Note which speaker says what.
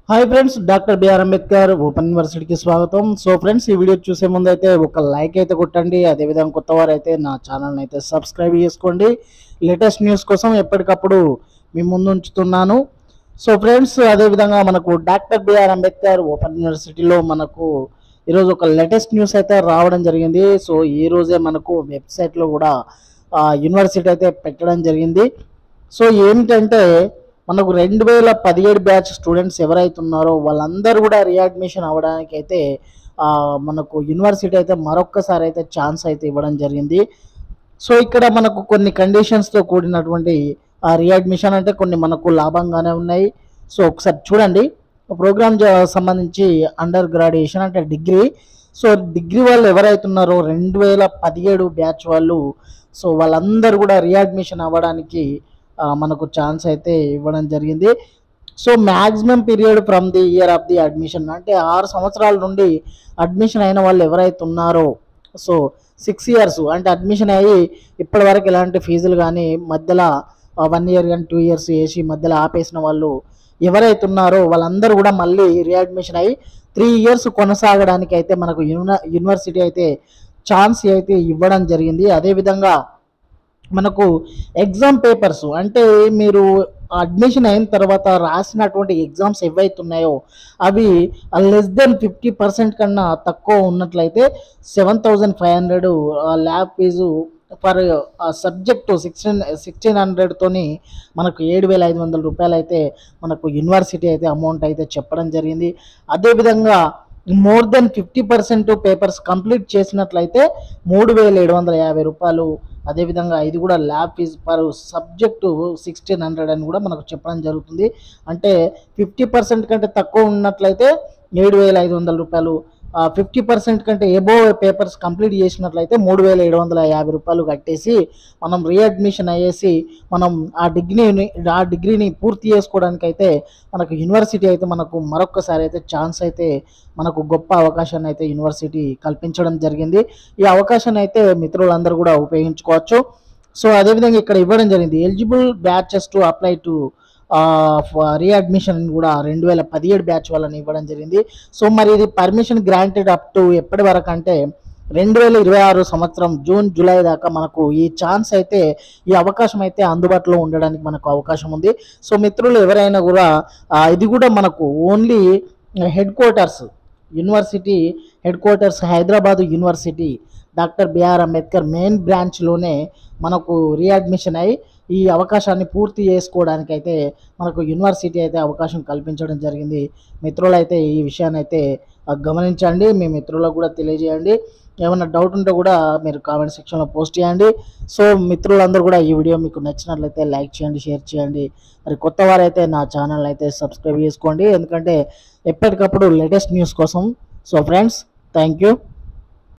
Speaker 1: hi friends doctor B R Ambedkar open యూనివర్సిటీకి స్వాగతం so friends ఈ వీడియో చూసే ముందు అయితే ఒక లైక్ అయితే కొట్టండి అదేవిధంగా కొత్త వారు అయితే నా ఛానల్ని అయితే సబ్స్క్రైబ్ చేసుకోండి లేటెస్ట్ న్యూస్ కోసం ఎప్పటికప్పుడు మీ ముందు ఉంచుతున్నాను సో ఫ్రెండ్స్ అదేవిధంగా మనకు డాక్టర్ బిఆర్ అంబేద్కర్ ఓపెన్ యూనివర్సిటీలో మనకు ఈరోజు ఒక లేటెస్ట్ న్యూస్ అయితే రావడం జరిగింది సో ఈ రోజే మనకు వెబ్సైట్లో కూడా ఆ, యూనివర్సిటీ అయితే పెట్టడం జరిగింది సో ఏమిటంటే మనకు రెండు వేల పదిహేడు బ్యాచ్ స్టూడెంట్స్ ఎవరైతే ఉన్నారో వాళ్ళందరూ కూడా రీఅడ్మిషన్ అవ్వడానికి అయితే ఆ, మనకు యూనివర్సిటీ అయితే మరొక్కసారి అయితే ఛాన్స్ అయితే ఇవ్వడం జరిగింది సో ఇక్కడ మనకు కొన్ని కండిషన్స్తో కూడినటువంటి ఆ రీఅడ్మిషన్ అంటే కొన్ని మనకు లాభంగానే ఉన్నాయి సో ఒకసారి చూడండి ప్రోగ్రామ్ సంబంధించి అండర్ గ్రాడ్యుయేషన్ అంటే డిగ్రీ సో డిగ్రీ వాళ్ళు ఎవరైతే ఉన్నారో రెండు వేల పదిహేడు బ్యాచ్ వాళ్ళు సో వాళ్ళందరూ కూడా రీఅడ్మిషన్ అవ్వడానికి ఆ, మనకు ఛాన్స్ అయితే ఇవ్వడం జరిగింది so maximum period from the year of the admission అంటే ఆరు సంవత్సరాల నుండి అడ్మిషన్ అయిన వాళ్ళు ఎవరైతే ఉన్నారో సో సిక్స్ ఇయర్స్ అంటే అడ్మిషన్ అయ్యి ఇప్పటి వరకు ఎలాంటి ఫీజులు కానీ మధ్యలో వన్ ఇయర్ కానీ టూ ఇయర్స్ వేసి మధ్యలో ఆపేసిన వాళ్ళు ఎవరైతే ఉన్నారో వాళ్ళందరూ కూడా మళ్ళీ రీఅడ్మిషన్ అయ్యి త్రీ ఇయర్స్ కొనసాగడానికి అయితే మనకు యూని యూనివర్సిటీ అయితే ఛాన్స్ అయితే ఇవ్వడం జరిగింది అదేవిధంగా మనకు ఎగ్జామ్ పేపర్స్ అంటే మీరు అడ్మిషన్ అయిన తర్వాత రాసినటువంటి ఎగ్జామ్స్ ఏవైతే ఉన్నాయో అవి లెస్ దెన్ ఫిఫ్టీ పర్సెంట్ కన్నా తక్కువ ఉన్నట్లయితే seven thousand five hundred lab fee for subject sixteen sixteen హండ్రెడ్తోని మనకు ఏడు వేల ఐదు వందల రూపాయలు అయితే మనకు యూనివర్సిటీ అయితే అమౌంట్ అయితే చెప్పడం జరిగింది అదేవిధంగా more than fifty percent papers complete చేసినట్లయితే మూడు వేల ఏడు వందల యాభై రూపాయలు అదేవిధంగా ఇది కూడా lab fee per subject sixteen hundred అని కూడా మనకు చెప్పడం జరుగుతుంది అంటే ఫిఫ్టీ పర్సెంట్ కంటే తక్కువ ఉన్నట్లయితే ఏడు వేల ఐదు వందల రూపాయలు ఫిఫ్టీ పర్సెంట్ కంటే ఎబో పేపర్స్ కంప్లీట్ చేసినట్లయితే మూడు వేల ఏడు వందల యాభై రూపాయలు కట్టేసి మనం రీఅడ్మిషన్ అయ్యేసి మనం ఆ డిగ్రీని ఆ డిగ్రీని పూర్తి చేసుకోవడానికి అయితే మనకు యూనివర్సిటీ అయితే మనకు మరొకసారి అయితే ఛాన్స్ అయితే మనకు గొప్ప అవకాశాన్ని అయితే యూనివర్సిటీ కల్పించడం జరిగింది ఈ అవకాశాన్ని అయితే మిత్రులందరూ కూడా ఉపయోగించుకోవచ్చు సో అదేవిధంగా ఇక్కడ ఇవ్వడం జరిగింది eligible batches to apply to readmission కూడా రెండు వేల పదిహేడు బ్యాచ్ వాళ్ళని ఇవ్వడం జరిగింది సో మరి ఇది పర్మిషన్ గ్రాంటెడ్ అప్ టు ఎప్పటి వరకు అంటే రెండు వేల ఇరవై ఆరు సంవత్సరం జూన్ జూలై దాకా మనకు ఈ ఛాన్స్ అయితే ఈ అవకాశం అయితే అందుబాటులో ఉండడానికి మనకు అవకాశం ఉంది సో మిత్రులు ఎవరైనా కూడా ఆ, ఇది కూడా మనకు only head quarters university head quarters Hyderabad university doctor B R Ambedkar main బ్రాంచ్లోనే మనకు రీఅడ్మిషన్ అయ్యి ఈ అవకాశాన్ని పూర్తి చేసుకోవడానికి అయితే మనకు యూనివర్సిటీ అయితే అవకాశం కల్పించడం జరిగింది మిత్రులు అయితే ఈ విషయాన్ని అయితే ఆ, గమనించండి మీ మిత్రులకు కూడా తెలియజేయండి ఏమైనా డౌట్ ఉంటే కూడా మీరు కామెంట్ సెక్షన్లో పోస్ట్ చేయండి సో మిత్రులందరూ కూడా ఈ వీడియో మీకు నచ్చినట్లయితే లైక్ చేయండి షేర్ చేయండి మరి కొత్త వారైతే నా ఛానల్ అయితే సబ్స్క్రైబ్ చేసుకోండి ఎందుకంటే ఎప్పటికప్పుడు లేటెస్ట్ న్యూస్ కోసం సో ఫ్రెండ్స్ థ్యాంక్ యూ